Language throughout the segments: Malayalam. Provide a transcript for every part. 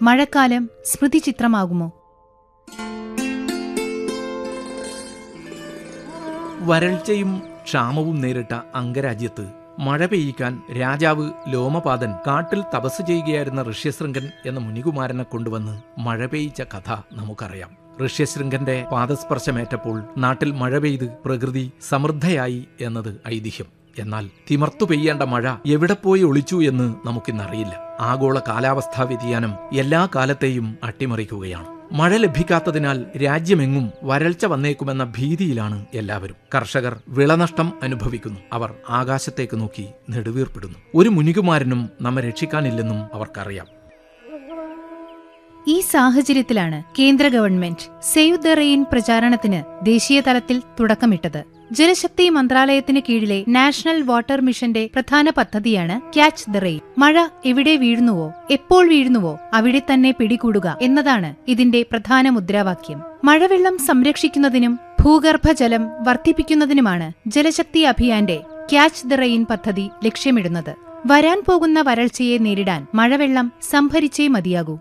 മഴക്കാലം സ്മൃതിചിത്രമാകുമോ വരൾച്ചയും ക്ഷാമവും നേരിട്ട അംഗരാജ്യത്ത് മഴ പെയ്യിക്കാൻ രാജാവ് ലോമപാതൻ കാട്ടിൽ തപസ് ചെയ്യുകയായിരുന്ന ഋഷ്യശൃംഗൻ എന്ന മുനികുമാരനെ കൊണ്ടുവന്ന് മഴ പെയ്യിച്ച കഥ നമുക്കറിയാം ഋഷ്യശൃംഗന്റെ പാദസ്പർശമേറ്റപ്പോൾ നാട്ടിൽ മഴ പെയ്ത് പ്രകൃതി സമൃദ്ധയായി എന്നത് ഐതിഹ്യം എന്നാൽ തിമർത്തു പെയ്യേണ്ട മഴ എവിടെ പോയി ഒളിച്ചു എന്ന് നമുക്കിന്നറിയില്ല ആഗോള കാലാവസ്ഥാ വ്യതിയാനം എല്ലാ കാലത്തെയും അട്ടിമറിക്കുകയാണ് മഴ ലഭിക്കാത്തതിനാൽ രാജ്യമെങ്ങും വരൾച്ച വന്നേക്കുമെന്ന ഭീതിയിലാണ് എല്ലാവരും കർഷകർ വിളനഷ്ടം അനുഭവിക്കുന്നു അവർ ആകാശത്തേക്ക് നോക്കി നെടുവീർപ്പിടുന്നു ഒരു മുനികുമാരനും നമ്മെ രക്ഷിക്കാനില്ലെന്നും അവർക്കറിയാം ഈ സാഹചര്യത്തിലാണ് കേന്ദ്ര ഗവൺമെന്റ് സേവ് ദ റെയിൻ പ്രചാരണത്തിന് ദേശീയ തലത്തിൽ തുടക്കമിട്ടത് ജലശക്തി മന്ത്രാലയത്തിന് കീഴിലെ നാഷണൽ വാട്ടർ മിഷന്റെ പ്രധാന പദ്ധതിയാണ് ക്യാച്ച് ദ റെയിൻ മഴ എവിടെ വീഴുന്നുവോ എപ്പോൾ വീഴുന്നുവോ അവിടെ തന്നെ പിടികൂടുക എന്നതാണ് ഇതിന്റെ പ്രധാന മുദ്രാവാക്യം മഴവെള്ളം സംരക്ഷിക്കുന്നതിനും ഭൂഗർഭജലം വർദ്ധിപ്പിക്കുന്നതിനുമാണ് ജലശക്തി അഭിയാന്റെ ക്യാച്ച് ദ റെയിൻ പദ്ധതി ലക്ഷ്യമിടുന്നത് വരാൻ പോകുന്ന വരൾച്ചയെ നേരിടാൻ മഴവെള്ളം സംഭരിച്ചേ മതിയാകൂ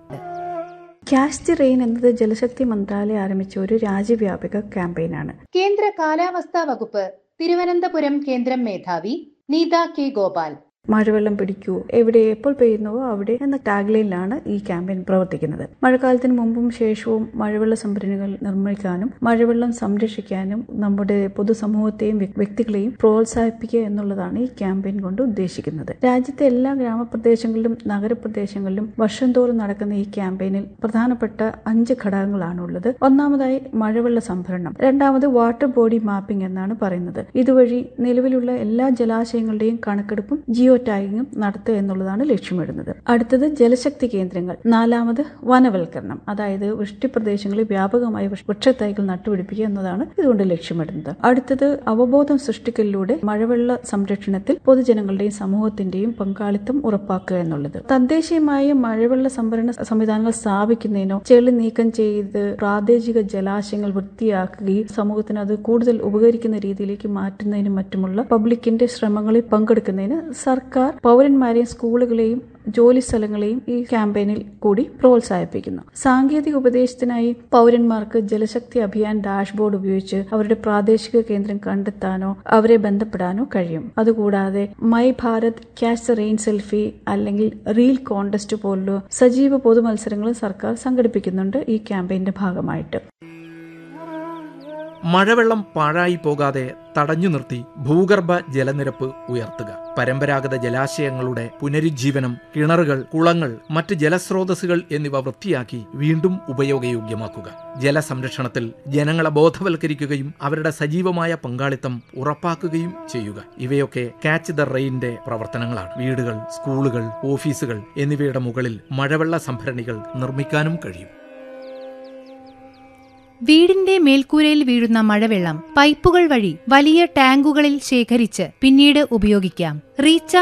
ക്യാഷ് ദി റെയിൻ എന്നത് ജലശക്തി മന്ത്രാലയം ആരംഭിച്ച ഒരു രാജ്യവ്യാപക ക്യാമ്പയിനാണ് കേന്ദ്ര കാലാവസ്ഥാ വകുപ്പ് തിരുവനന്തപുരം കേന്ദ്രം മേധാവി നീത കെ ഗോപാൽ മഴവെള്ളം പിടിക്കൂ എവിടെ എപ്പോൾ പെയ്യുന്നുവോ അവിടെ എന്ന ടാഗ്ലൈനിലാണ് ഈ ക്യാമ്പയിൻ പ്രവർത്തിക്കുന്നത് മഴക്കാലത്തിന് മുമ്പും ശേഷവും മഴവെള്ള സംഭരണികൾ നിർമ്മിക്കാനും മഴവെള്ളം സംരക്ഷിക്കാനും നമ്മുടെ പൊതുസമൂഹത്തെയും വ്യ- വ്യക്തികളെയും പ്രോത്സാഹിപ്പിക്കുക എന്നുള്ളതാണ് ഈ ക്യാമ്പയിൻ കൊണ്ട് ഉദ്ദേശിക്കുന്നത് രാജ്യത്തെ എല്ലാ ഗ്രാമപ്രദേശങ്ങളിലും നഗരപ്രദേശങ്ങളിലും വർഷം തോറും നടക്കുന്ന ഈ ക്യാമ്പയിനിൽ പ്രധാനപ്പെട്ട അഞ്ച് ഘടകങ്ങളാണുള്ളത് ഒന്നാമതായി മഴവെള്ള സംഭരണം രണ്ടാമത് വാട്ടർ ബോഡി മാപ്പിംഗ് എന്നാണ് പറയുന്നത് ഇതുവഴി നിലവിലുള്ള എല്ലാ ജലാശയങ്ങളുടെയും കണക്കെടുപ്പും ജിയോ ടാഗിങ്ങും നടത്തുക എന്നുള്ളതാണ് ലക്ഷ്യമിടുന്നത് അടുത്തത് ജലശക്തി കേന്ദ്രങ്ങൾ നാലാമത് വനവൽക്കരണം അതായത് വൃഷ്ടിപ്രദേശങ്ങളിൽ വ്യാപകമായി വൃക്ഷ- വൃക്ഷത്തൈകൾ നട്ടുപിടിപ്പിക്കുക എന്നതാണ് ഇതുകൊണ്ട് ലക്ഷ്യമിടുന്നത് അടുത്തത് അവബോധം സൃഷ്ടിക്കലിലൂടെ മഴവെള്ള സംരക്ഷണത്തിൽ പൊതുജനങ്ങളുടെയും സമൂഹത്തിന്റെയും പങ്കാളിത്തം ഉറപ്പാക്കുക എന്നുള്ളത് തദ്ദേശീയമായ മഴവെള്ള സംഭരണ സംവിധാനങ്ങൾ സ്ഥാപിക്കുന്നതിനോ ചെളി നീക്കം ചെയ്ത് പ്രാദേശിക ജലാശയങ്ങൾ വൃത്തിയാക്കുകയും സമൂഹത്തിന് അത് കൂടുതൽ ഉപകരിക്കുന്ന രീതിയിലേക്ക് മാറ്റുന്നതിനും മറ്റുമുള്ള പബ്ലിക്കിന്റെ ശ്രമങ്ങളിൽ പങ്കെടുക്കുന്നതിന് സർക്കാർ പൗരന്മാരെയും സ്കൂളുകളെയും ജോലി സ്ഥലങ്ങളെയും ഈ ക്യാമ്പയിനിൽ കൂടി പ്രോത്സാഹിപ്പിക്കുന്നു സാങ്കേതിക ഉപദേശത്തിനായി പൗരന്മാർക്ക് ജലശക്തി അഭിയാൻ ഡാഷ്ബോർഡ് ഉപയോഗിച്ച് അവരുടെ പ്രാദേശിക കേന്ദ്രം കണ്ടെത്താനോ അവരെ ബന്ധപ്പെടാനോ കഴിയും അതുകൂടാതെ my Bharat catch the rain selfie അല്ലെങ്കിൽ റീൽ കോണ്ടസ്റ്റ് പോലുള്ള സജീവ പൊതുമത്സരങ്ങളും സർക്കാർ സംഘടിപ്പിക്കുന്നുണ്ട് ഈ ക്യാമ്പയിന്റെ ഭാഗമായിട്ട് മഴവെള്ളം പാഴായി പോകാതെ തടഞ്ഞു നിർത്തി ഭൂഗർഭ ജലനിരപ്പ് ഉയർത്തുക പരമ്പരാഗത ജലാശയങ്ങളുടെ പുനരുജ്ജീവനം കിണറുകൾ കുളങ്ങൾ മറ്റ് ജലസ്രോതസ്സുകൾ എന്നിവ വൃത്തിയാക്കി വീണ്ടും ഉപയോഗയോഗ്യമാക്കുക ജലസംരക്ഷണത്തിൽ ജനങ്ങളെ ബോധവൽക്കരിക്കുകയും അവരുടെ സജീവമായ പങ്കാളിത്തം ഉറപ്പാക്കുകയും ചെയ്യുക ഇവയൊക്കെ ക്യാച്ച് ദ റെയിന്റെ പ്രവർത്തനങ്ങളാണ് വീടുകൾ സ്കൂളുകൾ ഓഫീസുകൾ എന്നിവയുടെ മുകളിൽ മഴവെള്ള സംഭരണികൾ നിർമ്മിക്കാനും കഴിയും വീടിന്റെ മേൽക്കൂരയിൽ വീഴുന്ന മഴവെള്ളം പൈപ്പുകൾ വഴി വലിയ ടാങ്കുകളിൽ ശേഖരിച്ച് പിന്നീട് ഉപയോഗിക്കാം റീചാർജ്